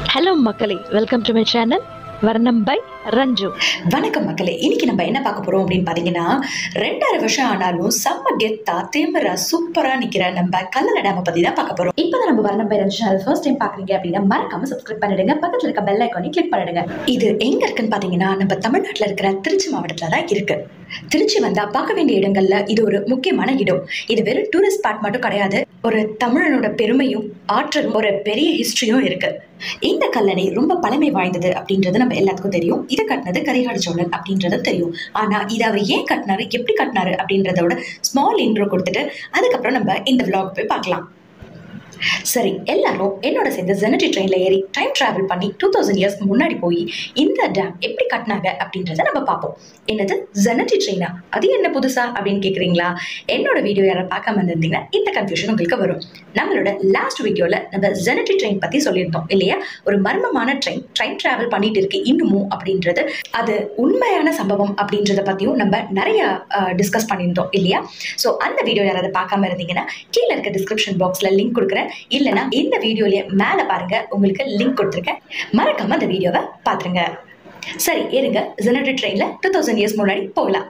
hello மக்களே welcome to my channel Varnam by Ranju வணக்கம் மக்களே இன்னைக்கு நம்ம என்ன பார்க்க போறோம் அப்படின்னு பாத்தீங்கன்னா ரெண்டரை வருஷம் ஆனாலும் செம்ம கெத்தா திமிரா சூப்பரா நிக்கிற நம்ம கல்லணை டேம பத்தி தான் பார்க்க போறோம் இப்போதான் நம்ம Varnam by Ranju channel first time பார்க்குறீங்க அப்படின்னா மறக்காம சப்ஸ்கிரைப் பண்ணிடுங்க பக்கத்தில் இருக்க பெல் ஐக்கானி கிளிக் பண்ணிடுங்க இது எங்க இருக்குன்னு பாத்தீங்கன்னா நம்ம தமிழ்நாட்டுல இருக்கிற திருச்சி மாவட்டத்துல தான் இருக்கு திருச்சி வந்தா பார்க்க வேண்டிய இடங்கள்ல இது ஒரு முக்கியமான இடம் இது வெறும் டூரிஸ்ட் ஸ்பாட் மட்டும் கிடையாது ஒரு தமிழனோட பெருமையும் ஆற்றலும் ஒரு பெரிய ஹிஸ்டரியும் இருக்கு இந்த கல்லணை ரொம்ப பழமை வாய்ந்தது அப்படின்றது நம்ம எல்லாத்துக்கும் தெரியும் இதை கட்டினது கரிகால சோழன் அப்படின்றது தெரியும் ஆனா இதை அவர் ஏன் கட்டினாரு எப்படி கட்டினாரு அப்படின்றதோட ஸ்மால் இன்ட்ரோ கொடுத்துட்டு அதுக்கப்புறம் நம்ம இந்த vlog போய் பார்க்கலாம் சரி எல்லாரும் என்னோட சேர்ந்து ஜெனட்டி ட்ரெயின்ல ஏறி டைம் டிராவல் பண்ணி டூ தௌசண்ட் இயர்ஸ்க்கு முன்னாடி போய் இந்த டேம் எப்படி கட்டினாங்க அப்படின்றத நம்ம பார்ப்போம் என்னது ஜெனட்டி ட்ரெயினா அது என்ன புதுசா அப்படின்னு கேக்குறீங்களா என்னோட வீடியோ யாரும் பார்க்காம இருந்திருந்தீங்கன்னா இந்த கன்ஃபியூஷன் உங்களுக்கு வரும் நம்மளோட லாஸ்ட் வீடியோல நம்ம ஜெனட்டி ட்ரெயின் பத்தி சொல்லியிருந்தோம் இல்லையா ஒரு மர்மமான ட்ரெயின் ட்ரெயின் டிராவல் பண்ணிட்டு இருக்கு இன்னமும் அப்படின்றது அது உண்மையான சம்பவம் அப்படின்றத பத்தியும் நம்ம நிறைய டிஸ்கஸ் பண்ணியிருந்தோம் இல்லையா ஸோ அந்த வீடியோ யாராவது பார்க்காம இருந்தீங்கன்னா கீழே இருக்க டிஸ்கிரிப்ஷன் பாக்ஸ்ல லிங்க் கொடுக்குறேன் இல்லைன்னா இந்த வீடியோலயே மேலே பாருங்க உங்களுக்கு லிங்க் கொடுத்துருக்கேன் மறக்காம அந்த வீடியோவை பார்த்துருங்க சரி ஏறுங்க ஜெனரேட் ட்ரெயின்ல டூ தௌசண்ட் இயர்ஸ் முன்னாடி போகலாம்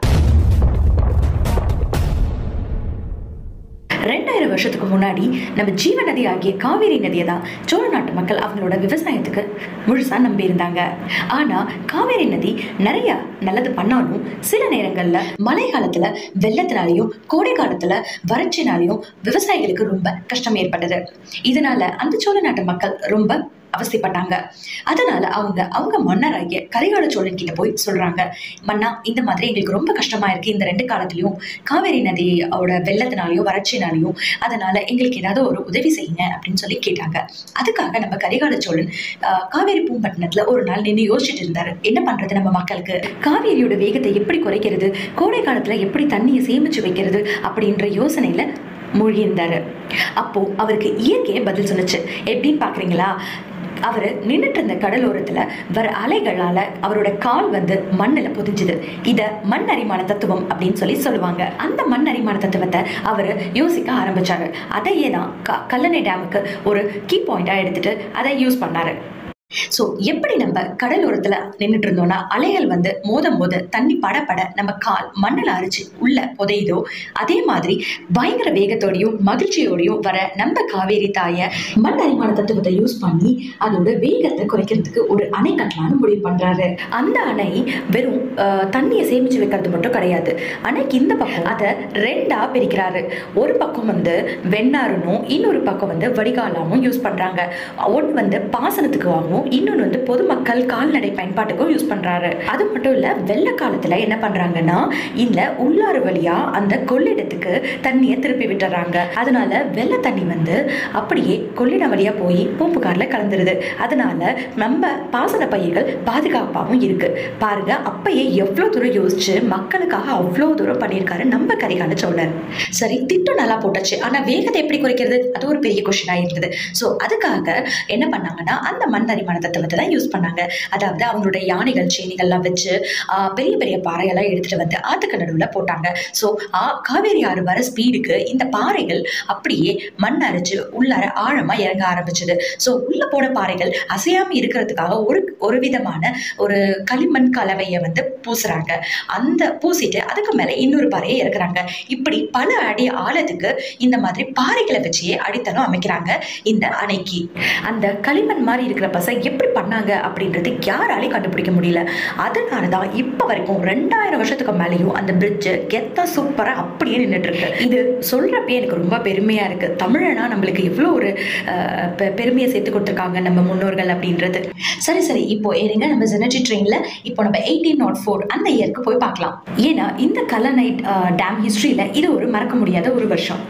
ரெண்டாயிரம் வருஷத்துக்கு முன்னாடி நம்ம ஜீவ நதி ஆகிய காவேரி நதியை தான் சோழ நாட்டு மக்கள் அவங்களோட விவசாயத்துக்கு முழுசா நம்பி இருந்தாங்க ஆனா காவேரி நதி நிறைய நல்லது பண்ணாலும் சில நேரங்கள்ல மழை காலத்துல வெள்ளத்தினாலையும் கோடை காலத்துல வறட்சினாலையும் விவசாயிகளுக்கு ரொம்ப கஷ்டம் ஏற்பட்டது இதனால அந்த சோழ நாட்டு மக்கள் ரொம்ப அவசியப்பட்டாங்க அதனால அவங்க அவங்க மன்னராகிய கரிகால சோழன் கிட்ட போய் சொல்றாங்க மன்னா இந்த மாதிரி எங்களுக்கு ரொம்ப கஷ்டமா இருக்கு இந்த ரெண்டு காலத்துலயும் காவேரி நதியோட வெள்ளத்தினாலையும் வறட்சினாலையும் அதனால எங்களுக்கு ஏதாவது ஒரு உதவி செய்யுங்க அப்படின்னு சொல்லி கேட்டாங்க அதுக்காக நம்ம கரிகால சோழன் ஆஹ், காவேரி பூம்பட்டினத்துல ஒரு நாள் நின்று யோசிச்சுட்டு இருந்தாரு என்ன பண்றது நம்ம மக்களுக்கு காவேரியோட வேகத்தை எப்படி குறைக்கிறது கோடை காலத்துல எப்படி தண்ணியை சேமிச்சு வைக்கிறது அப்படின்ற யோசனையில மூழ்கியிருந்தாரு அப்போ அவருக்கு இயற்கையே பதில் சொன்னுச்சு எப்படின்னு பாக்குறீங்களா அவர் நின்றுட்டு இருந்த கடலோரத்துல வர அலைகளால அவரோட கால் வந்து மண்ணில் புதிஞ்சுது இத மண் அரிமான தத்துவம் அப்படின்னு சொல்லி சொல்லுவாங்க அந்த மண் அரிமான தத்துவத்தை அவர் யோசிக்க ஆரம்பிச்சாரு அதையே தான் க- கல்லணை டேமுக்கு ஒரு கீ பாயிண்டா எடுத்துட்டு அதை யூஸ் பண்ணாரு ஸோ எப்படி நம்ம கடலோரத்துல நின்றுட்டு இருந்தோம்னா அலைகள் வந்து மோத மோத தண்ணி பட பட நம்ம கால் மண்ணில் அரிச்சு உள்ள புதையுதோ அதே மாதிரி பயங்கர வேகத்தோடையும் மகிழ்ச்சியோடையும் வர நம்ம காவேரி தாயை மண் அரிமான தத்துவத்தை யூஸ் பண்ணி அதோட வேகத்தை குறைக்கிறதுக்கு ஒரு அணை கட்டலாம்னு முடிவு பண்றாரு அந்த அணை வெறும் ஆஹ், தண்ணியை சேமிச்சு வைக்கிறது மட்டும் கிடையாது அணைக்கு இந்த பக்கம் அதை ரெண்டா பிரிக்கிறாரு ஒரு பக்கம் வந்து வெண்ணாறுனும் இன்னொரு பக்கம் வந்து வடிகாலாமும் யூஸ் பண்றாங்க ஒன்று வந்து பாசனத்துக்கு ஆகும் இன்னொன்று வந்து பொதுமக்கள் கால்நடை பயன்பாட்டுக்கும் யூஸ் பண்றாரு அது மட்டும் இல்ல வெள்ள காலத்துல என்ன பண்றாங்கன்னா இந்த உள்ளாறு வழியா அந்த கொள்ளிடத்துக்கு தண்ணியை திருப்பி விட்டுறாங்க அதனால வெள்ள தண்ணி வந்து அப்படியே கொள்ளிடம் வழியா போய் பூம்புகார்ல கலந்துருது அதனால நம்ம பாசன பயிர்கள் பாதுகாப்பாகவும் இருக்கு பாருங்க அப்பயே எவ்வளோ தூரம் யோசிச்சு மக்களுக்காக அவ்வளோ தூரம் பண்ணியிருக்காரு நம்ம கரிகால சோழர் சரி திட்டம் நல்லா போட்டாச்சு ஆனா வேகத்தை எப்படி குறைக்கிறது அது ஒரு பெரிய கொஸ்டினா இருந்தது ஸோ அதுக்காக என்ன பண்ணாங்கன்னா அந்த மண் அரிமான தத்துவத்தை தான் யூஸ் பண்ணாங்க அதாவது அவங்களுடைய யானைகள் சேனிகள்லாம் வச்சு ஆஹ், பெரிய பெரிய பாறையெல்லாம் எடுத்துட்டு வந்து ஆத்துக்கு நடுவில் போட்டாங்க ஸோ காவேரி ஆறு வர ஸ்பீடுக்கு இந்த பாறைகள் அப்படியே மண் அரைச்சு உள்ளார ஆழமா இறங்க ஆரம்பிச்சது ஸோ உள்ள போன பாறைகள் அசையாம இருக்கிறதுக்காக ஒரு ஒரு விதமான ஒரு களிமண் கலவையை வந்து பூசுறாங்க அந்த பூசிட்டு அதுக்கு மேல இன்னொரு பாறையை இறக்குறாங்க இப்படி பல அடி ஆழத்துக்கு இந்த மாதிரி பாறைகளை வச்சே அடித்தளம் அமைக்கிறாங்க இந்த அணைக்கு அந்த களிமண் மாதிரி இருக்கிற பசை எப்படி பண்ணாங்க அப்படின்றது யாராலையும் கண்டுபிடிக்க முடியல அதனால தான் இப்போ வரைக்கும் ரெண்டாயிரம் வருஷத்துக்கு மேலேயும் அந்த பிரிட்ஜு கெத்தா சூப்பரா அப்படியே நின்றுட்டு இருக்கு இது சொல்றப்பயே எனக்கு ரொம்ப பெருமையா இருக்கு தமிழனா நம்மளுக்கு எவ்வளோ ஒரு அஹ், பெ- பெருமையை சேர்த்து கொடுத்துருக்காங்க நம்ம முன்னோர்கள் அப்படின்றது சரி சரி இப்போ ஏறிங்க நம்ம ஜெனர்ஜி ட்ரெயின்ல இப்போ நம்ம எயிட்டீன் நாட் ஃபோர் அந்த இயருக்கு போய் பார்க்கலாம் ஏன்னா இந்த கல்லணை டேம் ஹிஸ்டரியில இது ஒரு மறக்க முடியாத ஒரு வருஷம்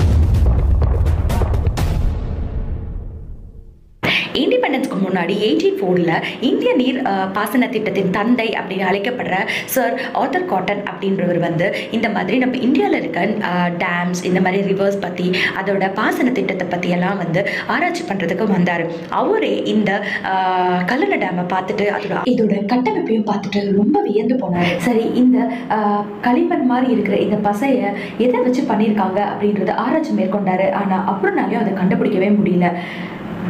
இண்டிபெண்டன்ஸ்க்கு முன்னாடி எயிட்டீன் ஃபோரில் இந்திய நீர் அஹ், பாசன திட்டத்தின் தந்தை அப்படின்னு அழைக்கப்படுற சர் ஆத்தர் காட்டன் அப்படின்றவர் வந்து இந்த மாதிரி நம்ம இந்தியாவில் இருக்க டேம்ஸ் இந்த மாதிரி ரிவர்ஸ் பற்றி அதோட பாசன திட்டத்தை பற்றி எல்லாம் வந்து ஆராய்ச்சி பண்ணுறதுக்கு வந்தார் அவரே இந்த அஹ், கல்லணை டேமை பார்த்துட்டு அதோட இதோட கட்டமைப்பையும் பார்த்துட்டு ரொம்ப வியந்து போனார் சரி இந்த அஹ், களிமண் மாதிரி இருக்கிற இந்த பசையை எதை வச்சு பண்ணியிருக்காங்க அப்படின்றத ஆராய்ச்சி மேற்கொண்டாரு ஆனால் அப்புறம்னாலையும் அதை கண்டுபிடிக்கவே முடியல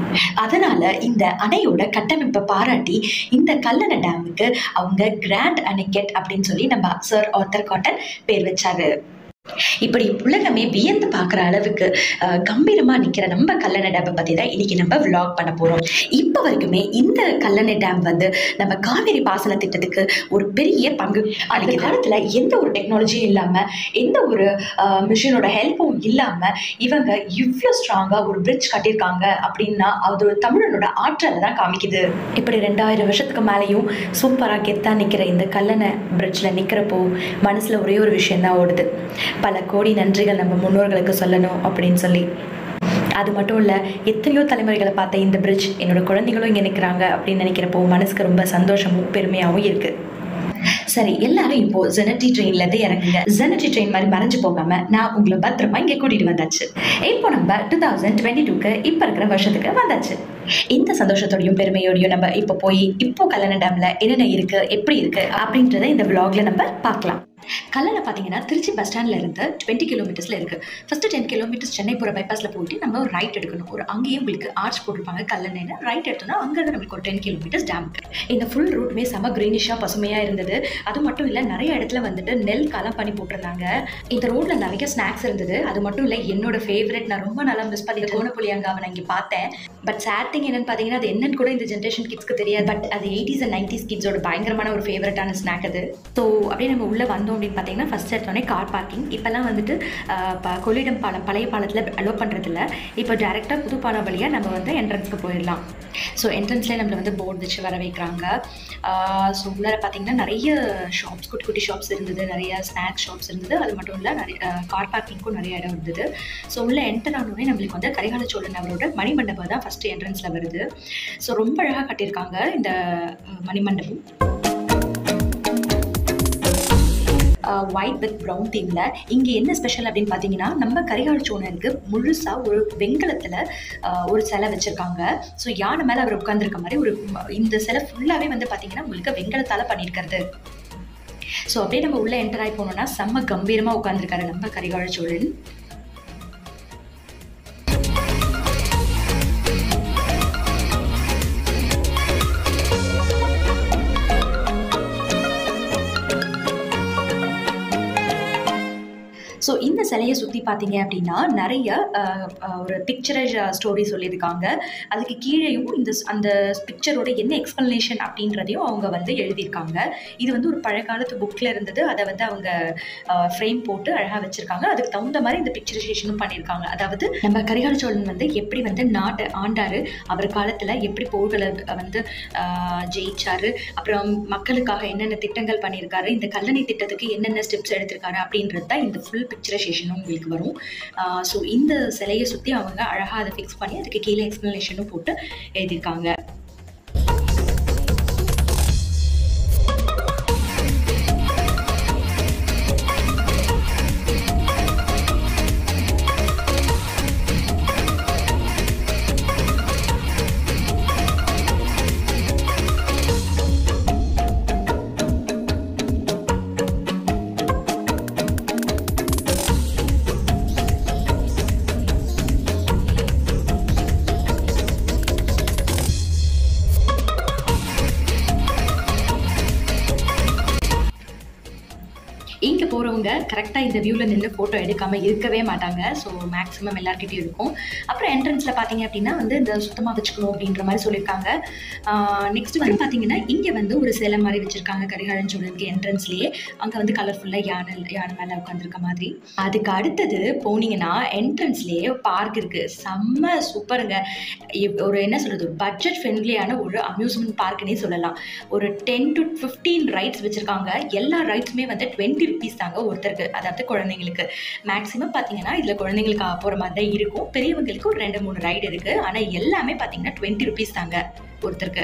அதனால இந்த அணையோட கட்டமைப்பை பாராட்டி இந்த கல்லணை டேமுக்கு அவங்க கிராண்ட் அணைக்கெட் அப்படின்னு சொல்லி நம்ம சர் ஆர்த்தர் காட்டன் பேர் வச்சாரு இப்படி உலகமே வியந்து பார்க்குற அளவுக்கு அஹ், கம்பீரமா நிக்கிற நம்ம கல்லணை டேமை பத்தி தான் இன்னைக்கு நம்ம vlog பண்ண போறோம் இப்போ வரைக்குமே இந்த கல்லணை டேம் வந்து நம்ம காவேரி பாசன திட்டத்துக்கு ஒரு பெரிய பங்கு அந்த காலத்துல எந்த ஒரு டெக்னாலஜியும் இல்லாம எந்த ஒரு மிஷினோட ஹெல்ப்பும் இல்லாம இவங்க இவ்வளோ ஸ்ட்ராங்கா ஒரு பிரிட்ஜ் கட்டியிருக்காங்க அப்படின்னா அது ஒரு தமிழனோட ஆற்றலை தான் காமிக்குது இப்படி ரெண்டாயிரம் வருஷத்துக்கு மேலேயும் சூப்பராக கெத்தா நிற்கிற இந்த கல்லணை பிரிட்ஜில் நிற்கிறப்போ மனசில் ஒரே ஒரு விஷயம் தான் ஓடுது பல கோடி நன்றிகள் நம்ம முன்னோர்களுக்கு சொல்லணும் அப்படின்னு சொல்லி அது மட்டும் இல்லை எத்தனையோ தலைமுறைகளை பார்த்த இந்த பிரிட்ஜ் என்னோட குழந்தைகளும் இங்கே நிற்கிறாங்க அப்படின்னு நினைக்கிறப்போ மனசுக்கு ரொம்ப சந்தோஷமும் பெருமையாகவும் இருக்குது சரி எல்லாரும் இப்போ ஜெனட்டி ட்ரெயின்ல இருந்து இறங்குங்க ஜெனட்டி ட்ரெயின் மாதிரி மறைஞ்சு போகாம நான் உங்களை பத்திரமா இங்க கூட்டிட்டு வந்தாச்சு இப்போ நம்ம டூ தௌசண்ட் டுவெண்ட்டி டூக்கு இப்போ இருக்கிற வருஷத்துக்கு வந்தாச்சு இந்த சந்தோஷத்தோடையும் பெருமையோடையும் நம்ம இப்போ போய் இப்போ கல்லணை டேம்ல என்னென்ன இருக்கு எப்படி இருக்கு அப்படின்றத இந்த vlogல நம்ம பார்க்கலாம் கல்லணை பார்த்தீங்கன்னா திருச்சி பஸ் ஸ்டாண்ட்ல இருந்து டுவெண்ட்டி கிலோமீட்டர்ஸ்ல இருக்கு ஃபர்ஸ்ட் டென் கிலோமீட்டர்ஸ் சென்னை போகிற பைபாஸ்ல போயிட்டு நம்ம ஒரு ரைட் எடுக்கணும் ஒரு அங்கேயும் உங்களுக்கு ஆர்ச் போட்டிருப்பாங்க கல்லணைன்னு ரைட் எடுத்தோம்னா அங்கேருந்து நம்மளுக்கு ஒரு டென் கிலோமீட்டர்ஸ் டேம் இந்த ஃபுல் ரூட்மே செம க்ரீனிஷாக பசுமையாக இருந்தது அது மட்டும் இல்லை நிறைய இடத்துல வந்துட்டு நெல் களம் பண்ணி போட்டிருந்தாங்க இந்த ரோட்ல நிறைய ஸ்நாக்ஸ் இருந்தது அது மட்டும் இல்லை என்னோட ஃபேவரட் நான் ரொம்ப நல்லா மிஸ் பண்ணி கோணப்புளியங்காவை நான் இங்கே பார்த்தேன் பட் சேட் திங் என்னன்னு பார்த்தீங்கன்னா அது என்னன்னு கூட இந்த ஜென்ரேஷன் கிட்ஸ்க்கு தெரியாது பட் அது எயிட்டிஸ் அண்ட் நைன்டிஸ் கிட்ஸோட பயங்கரமான ஒரு ஃபேவரட்டான ஸ்நாக் அது ஸோ அப்படியே நம்ம உள்ளே வந்தோம் அப்படின்னு பார்த்தீங்கன்னா ஃபர்ஸ்ட் எடுத்தோடனே கார் பார்க்கிங் இப்போல்லாம் வந்துட்டு ஆஹ், ப- கொள்ளிடம் பாலம் பழைய பாலத்தில் அலோ பண்ணுறதில்ல இப்போ டேரெக்டாக புது பாலம் வழியாக நம்ம வந்து என்ட்ரன்ஸ்க்கு போயிடலாம் ஸோ என்ட்ரன்ஸ்லேயே நம்மளை வந்து போர்டு வச்சு வர வைக்கிறாங்க ஸோ உள்ளார பார்த்தீங்கன்னா நிறைய ஷாப்ஸ் குட்டி குட்டி ஷாப்ஸ் இருந்தது நிறைய ஸ்நாக்ஸ் ஷாப்ஸ் இருந்தது அது மட்டும் இல்லை நிறைய கார் பார்க்கிங்க்கும் நிறைய இடம் இருந்தது ஸோ உள்ளே என்டர் ஆனோடனே நம்மளுக்கு வந்து கரிகால சோழன் அவரோட மணிமண்டபம் தான் ஃபஸ்ட்டு என்ட்ரன்ஸில் வருது ஸோ ரொம்ப அழகாக கட்டியிருக்காங்க இந்த அஹ், மணிமண்டபம் ஒயிட் வித் ப்ரௌன் தீமில் இங்கே என்ன ஸ்பெஷல் அப்படின்னு பார்த்தீங்கன்னா நம்ம கரிகால சோழனுக்கு முழுசாக ஒரு வெண்கலத்தில் ஒரு சிலை வச்சுருக்காங்க ஸோ யானை மேலே அவர் உட்காந்துருக்க மாதிரி ஒரு ம- இந்த சிலை ஃபுல்லாகவே வந்து பார்த்தீங்கன்னா உங்களுக்கு வெண்கலத்தால் பண்ணியிருக்கிறது ஸோ அப்படியே நம்ம உள்ளே என்டர் ஆகி போனோம்னா செம்ம கம்பீரமாக உட்காந்துருக்காரு நம்ம கரிகால சோழன் ஸோ இந்த சிலையை சுற்றி பார்த்தீங்க அப்படின்னா நிறைய அஹ், அஹ், ஒரு பிக்சரஸ் ஸ்டோரி சொல்லியிருக்காங்க அதுக்கு கீழேயும் இந்த ஸ்- அந்த பிக்சரோட என்ன எக்ஸ்பிளனேஷன் அப்படின்றதையும் அவங்க வந்து எழுதியிருக்காங்க இது வந்து ஒரு பழங்காலத்து புக்கில் இருந்தது அதை வந்து அவங்க ஃப்ரேம் போட்டு அழகாக வச்சுருக்காங்க அதுக்கு தகுந்த மாதிரி இந்த பிக்சரைசேஷனும் பண்ணியிருக்காங்க அதாவது நம்ம கரிகால சோழன் வந்து எப்படி வந்து நாட்டை ஆண்டாரு அவர் காலத்தில் எப்படி போர்களை வந்து ஆஹ், ஜெயிச்சாரு அப்புறம் மக்களுக்காக என்னென்ன திட்டங்கள் பண்ணியிருக்காரு இந்த கல்லணை திட்டத்துக்கு என்னென்ன ஸ்டெப்ஸ் எடுத்திருக்காரு அப்படின்றது தான் இந்த ஃபுல் பிக்சரைசேஷனும் உங்களுக்கு வரும் ஸோ இந்த சிலையை சுற்றி அவங்க அழகாக அதை ஃபிக்ஸ் பண்ணி அதுக்கு கீழே எக்ஸ்ப்ளனேஷனும் போட்டு எழுதியிருக்காங்க இங்கே போகிறவங்க கரெக்டாக இந்த வியூவில் நின்று ஃபோட்டோ எடுக்காமல் இருக்கவே மாட்டாங்க ஸோ மேக்ஸிமம் எல்லாருக்கிட்டையும் இருக்கும் அப்புறம் என்ட்ரன்ஸில் பார்த்தீங்க அப்படின்னா வந்து இந்த சுத்தமாக வச்சுக்கணும் அப்படின்ற மாதிரி சொல்லியிருக்காங்க நெக்ஸ்ட் வந்து பார்த்தீங்கன்னா இங்கே வந்து ஒரு சிலை மாதிரி வச்சுருக்காங்க கரிகாலன் சோழனுக்கு என்ட்ரன்ஸ்லேயே அங்கே வந்து கலர்ஃபுல்லாக யானை யானை மேலே உட்காந்துருக்க மாதிரி அதுக்கு அடுத்தது போனீங்கன்னா என்ட்ரன்ஸ்லேயே பார்க் இருக்குது செம்ம சூப்பருங்க இப்- ஒரு என்ன சொல்கிறது பட்ஜெட் ஃப்ரெண்ட்லியான ஒரு அம்யூஸ்மெண்ட் பார்க்குன்னே சொல்லலாம் ஒரு டென் டு ஃபிஃப்டீன் ரைட்ஸ் வச்சுருக்காங்க எல்லா ரைட்ஸுமே வந்து டுவெண்ட்டி ருபீஸ் தாங்க ஒருத்தருக்கு அதாவது குழந்தைங்களுக்கு மேக்ஸிமம் பார்த்தீங்கன்னா இதில் குழந்தைங்களுக்கு போகிற மாதிரி தான் இருக்கும் பெரியவங்களுக்கு ஒரு ரெண்டு மூணு ரைடு இருக்குது ஆனால் எல்லாமே பார்த்தீங்கன்னா டுவெண்ட்டி ருபீஸ் தாங்க ஒருத்தருக்கு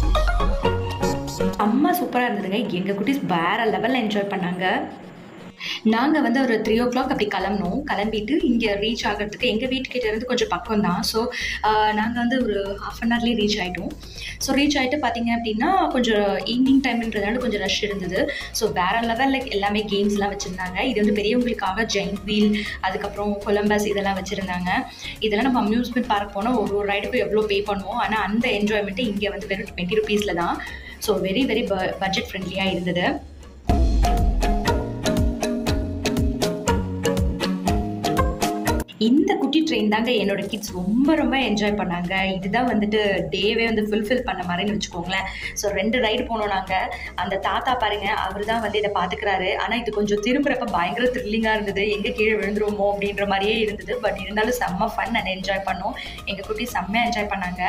அம்மா சூப்பராக இருந்ததுங்க எங்கள் குட்டீஸ் வேற லெவலில் என்ஜாய் பண்ணாங்க நாங்கள் வந்து ஒரு த்ரீ ஓ கிளாக் அப்படி கிளம்புனோம் கிளம்பிட்டு இங்கே ரீச் ஆகிறதுக்கு எங்கள் வீட்டுக்கிட்ட இருந்து கொஞ்சம் பக்கம் தான் ஸோ நாங்கள் வந்து ஒரு ஹாஃப் அன் ஹவர்லேயே ரீச் ஆகிட்டோம் ஸோ ரீச் ஆகிட்டு பார்த்தீங்க அப்படின்னா கொஞ்சம் ஈவினிங் டைம்ன்றதுனால கொஞ்சம் ரஷ் இருந்தது ஸோ வேறு லெவலில் எல்லாமே கேம்ஸ்லாம் வச்சுருந்தாங்க இது வந்து பெரியவங்களுக்காக ஜெயின்ட் வீல் அதுக்கப்புறம் கொலம்பஸ் இதெல்லாம் வச்சுருந்தாங்க இதெல்லாம் நம்ம அம்யூஸ்மெண்ட் பார்க் போனால் ஒரு ஒரு ரைடுக்கும் எவ்வளோ பே பண்ணுவோம் ஆனால் அந்த என்ஜாய்மெண்ட்டு இங்கே வந்து வெறும் டுவெண்ட்டி ருபீஸில் தான் ஸோ வெரி வெரி பட்ஜெட் ஃப்ரெண்ட்லியாக இருந்தது இந்த குட்டி ட்ரெயின் தாங்க என்னோட கிட்ஸ் ரொம்ப ரொம்ப என்ஜாய் பண்ணாங்க இதுதான் வந்துட்டு டேவே வந்து ஃபுல்ஃபில் பண்ண மாதிரின்னு வச்சுக்கோங்களேன் ஸோ ரெண்டு ரைடு போனோம் நாங்கள் அந்த தாத்தா பாருங்க அவர் தான் வந்து இதை பார்த்துக்கிறாரு ஆனால் இது கொஞ்சம் திரும்புறப்ப பயங்கர த்ரில்லிங்காக இருந்தது எங்கே கீழே விழுந்துருவோமோ அப்படின்ற மாதிரியே இருந்தது பட் இருந்தாலும் செம்ம ஃபன் அண்ட் என்ஜாய் பண்ணோம் எங்கள் குட்டி செம்ம என்ஜாய் பண்ணாங்க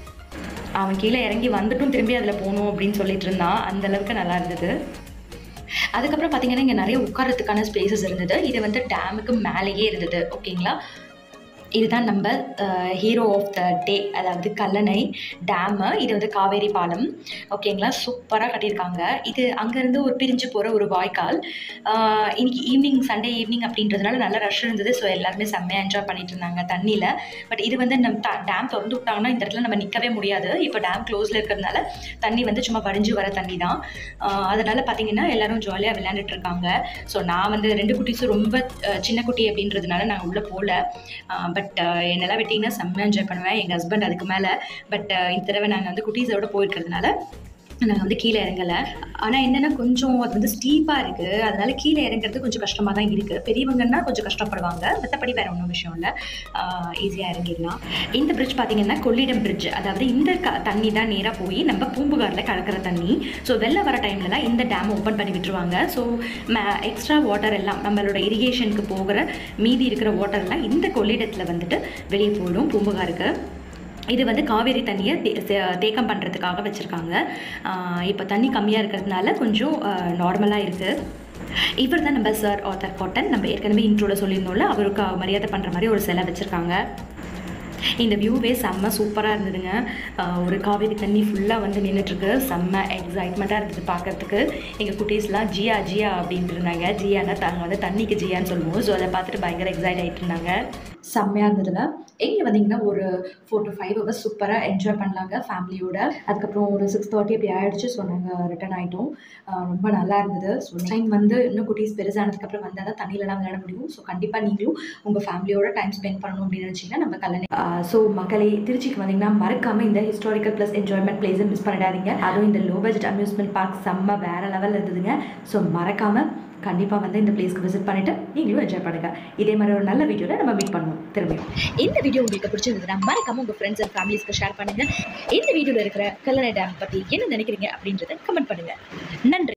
அவன் கீழே இறங்கி வந்துட்டும் திரும்பி அதில் போகணும் அப்படின்னு சொல்லிட்டு இருந்தான் அந்த அளவுக்கு நல்லா இருந்தது அதுக்கப்புறம் பார்த்தீங்கன்னா இங்கே நிறைய உட்காரத்துக்கான ஸ்பேசஸ் இருந்தது இது வந்து டேமுக்கு மேலேயே இருந்தது ஓகேங்களா இதுதான் நம்ம ஹீரோ ஆஃப் த டே அதாவது கல்லணை டேமு இது வந்து காவேரி பாலம் ஓகேங்களா சூப்பராக கட்டியிருக்காங்க இது அங்கேருந்து ஒரு பிரிஞ்சு போகிற ஒரு வாய்க்கால் ஆஹ் இன்னைக்கு ஈவினிங் சண்டே ஈவினிங் அப்படின்றதுனால நல்ல ரஷ் இருந்தது ஸோ எல்லாருமே செம்மையாக என்ஜாய் பண்ணிட்டு இருந்தாங்க தண்ணியில் பட் இது வந்து நம்ம டேம் திறந்து விட்டாங்கன்னா இந்த இடத்துல நம்ம நிற்கவே முடியாது இப்போ டேம் க்ளோஸில் இருக்கிறதுனால தண்ணி வந்து சும்மா வடிஞ்சு வர தண்ணி தான் ஆஹ் அதனால பார்த்தீங்கன்னா எல்லாரும் ஜாலியாக விளையாண்டுட்டு இருக்காங்க ஸோ நான் வந்து ரெண்டு குட்டீஸும் ரொம்ப அஹ், சின்ன குட்டி அப்படின்றதுனால நான் உள்ளே போகல பட் என்னெல்லாம் விட்டிங்கன்னா செம்ம என்ஜாய் பண்ணுவேன் எங்கள் ஹஸ்பண்ட் அதுக்கு மேலே பட் இந்த தடவை நாங்கள் வந்து குட்டீஸோட போயிருக்கிறதுனால நாங்கள் வந்து கீழே இறங்கலை ஆனால் என்னென்னா கொஞ்சம் அது வந்து ஸ்டீப்பாக இருக்குது அதனால கீழே இறங்குறது கொஞ்சம் கஷ்டமாக தான் இருக்குது பெரியவங்கன்னா கொஞ்சம் கஷ்டப்படுவாங்க மற்றபடி வேறு ஒன்றும் விஷயம் இல்லை ஈஸியாக இறங்கிடலாம் இந்த பிரிட்ஜ் பார்த்தீங்கன்னா கொள்ளிடம் பிரிட்ஜ் அதாவது இந்த க தண்ணி தான் நேராக போய் நம்ம பூம்புகாரில் கலக்கிற தண்ணி ஸோ வெளில வர டைம்லலாம் இந்த டேம் ஓப்பன் பண்ணி விட்டுருவாங்க ஸோ எக்ஸ்ட்ரா வாட்டர் எல்லாம் நம்மளோட இரிகேஷனுக்கு போகிற மீதி இருக்கிற வாட்டர்லாம் இந்த கொள்ளிடத்தில் வந்துட்டு வெளியே போயிடும் பூம்புகாருக்கு இது வந்து காவேரி தண்ணியை தே தே- தேக்கம் பண்ணுறதுக்காக வச்சுருக்காங்க இப்போ தண்ணி கம்மியாக இருக்கிறதுனால கொஞ்சம் நார்மலாக இருக்குது இவர் தான் நம்ம சார் ஆத்தர் காட்டன் நம்ம ஏற்கனவே இன்ட்ரோவில் சொல்லியிருந்தோம்ல அவருக்கு மரியாதை பண்ணுற மாதிரி ஒரு சிலை வச்சுருக்காங்க இந்த வியூவே செம்ம சூப்பராக இருந்ததுங்க ஆஹ் ஒரு காவேரி தண்ணி ஃபுல்லாக வந்து நின்றுட்டுருக்கு செம்ம எக்ஸைட்மெண்ட்டாக இருந்தது பார்க்கறதுக்கு எங்கள் குட்டீஸ்லாம் ஜியா ஜியா அப்படின்ட்டு இருந்தாங்க ஜியானா தாங்க வந்து தண்ணிக்கு ஜியான்னு சொல்லுவோம் ஸோ அதை பார்த்துட்டு பயங்கர எக்ஸைட் ஆகிட்டு இருந்தாங்க செம்மையாக இருந்ததுல எங்கே வந்தீங்கன்னா ஒரு ஃபோர் டு ஃபைவ் ஹவர்ஸ் சூப்பராக என்ஜாய் பண்ணலாங்க ஃபேமிலியோட அதுக்கப்புறம் ஒரு சிக்ஸ் தேர்ட்டி அப்படி ஆயிடுச்சு ஸோ நாங்கள் ரிட்டர்ன் ஆகிட்டோம் ரொம்ப நல்லா இருந்தது ஸோ டைம் வந்து இன்னும் குட்டீஸ் பெருசானதுக்கப்புறம் வந்தால் தான் தண்ணியிலலாம் விளையாட முடியும் ஸோ கண்டிப்பாக நீங்களும் உங்கள் ஃபேமிலியோட டைம் ஸ்பெண்ட் பண்ணணும் அப்படின்னு நினச்சிங்கன்னா நம்ம கல்லணை ஸோ மக்களே திருச்சிக்கு வந்தீங்கன்னா மறக்காமல் இந்த ஹிஸ்டாரிக்கல் ப்ளஸ் என்ஜாய்மெண்ட் பிளேஸை மிஸ் பண்ணிடாதீங்க அதுவும் இந்த லோ பட்ஜெட் அம்யூஸ்மெண்ட் பார்க் செம்ம வேற லெவலில் இருந்ததுங்க ஸோ மறக்காமல் கண்டிப்பாக வந்து இந்த பிளேஸ்க்கு விசிட் பண்ணிவிட்டு நீங்களும் என்ஜாய் பண்ணுங்கள் இதே மாதிரி ஒரு நல்ல வீடியோவில் நம்ம மீட் பண்ணுவோம் திரும்பியும் இந்த வீடியோ உங்களுக்கு பிடிச்சிருந்ததுன்னா மறக்காம உங்க ஃப்ரெண்ட்ஸ் அண்ட் ஃபேமிலிஸ்க்கு ஷேர் பண்ணுங்க இந்த வீடியோல இருக்கிற கல்லணை டேம் பத்தி என்ன நினைக்கிறீங்க அப்படின்றத கமெண்ட் பண்ணுங்க நன்றி